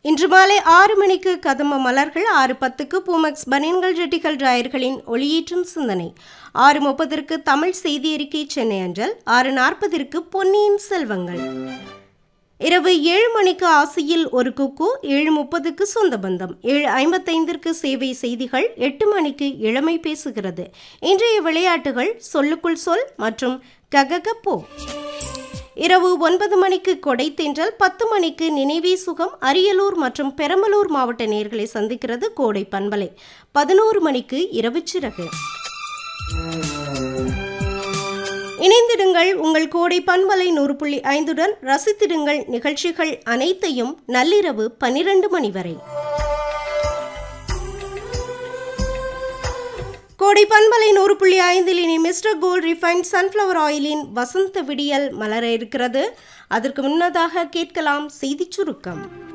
இன்று மாலை ஆறு மணிக்கு கதம்ப மலர்கள் ஆறு பத்துக்கு பூமக்ஸ் பனியன்கள் ஜெட்டிகள் டிராயர்களின் ஒளியேற்றும் சிந்தனை ஆறு முப்பதற்கு தமிழ் செய்தி அறிக்கை சென்னை அஞ்சல் ஆறு நாற்பதற்கு பொன்னியின் செல்வங்கள் இரவு ஏழு மணிக்கு ஆசையில் ஒரு குக்கு ஏழு முப்பதுக்கு சொந்த பந்தம் ஏழு ஐம்பத்தைந்திற்கு சேவை செய்திகள் எட்டு மணிக்கு இளமை பேசுகிறது இன்றைய விளையாட்டுகள் சொல்லுக்குள் சொல் மற்றும் கககப்போ இரவு ஒன்பது மணிக்கு கொடை தென்றல் பத்து மணிக்கு நினைவே சுகம் அரியலூர் மற்றும் பெரம்பலூர் மாவட்ட நேர்களை சந்திக்கிறது கோடை பண்பலை பதினோரு மணிக்கு இரவு சிறகு இணைந்திடுங்கள் உங்கள் கோடை பண்பலை நூறு புள்ளி ஐந்துடன் ரசித்திடுங்கள் நிகழ்ச்சிகள் அனைத்தையும் நள்ளிரவு பன்னிரண்டு மணி வரை கோடை பண்பலை நூறு புள்ளி ஐந்தில் இனி மிஸ்டர் கோல்ட் ரிஃபைன்ட் சன்ஃப்ளவர் ஆயிலின் வசந்த விடியல் மலர இருக்கிறது அதற்கு முன்னதாக கேட்கலாம் செய்திச் சுருக்கம்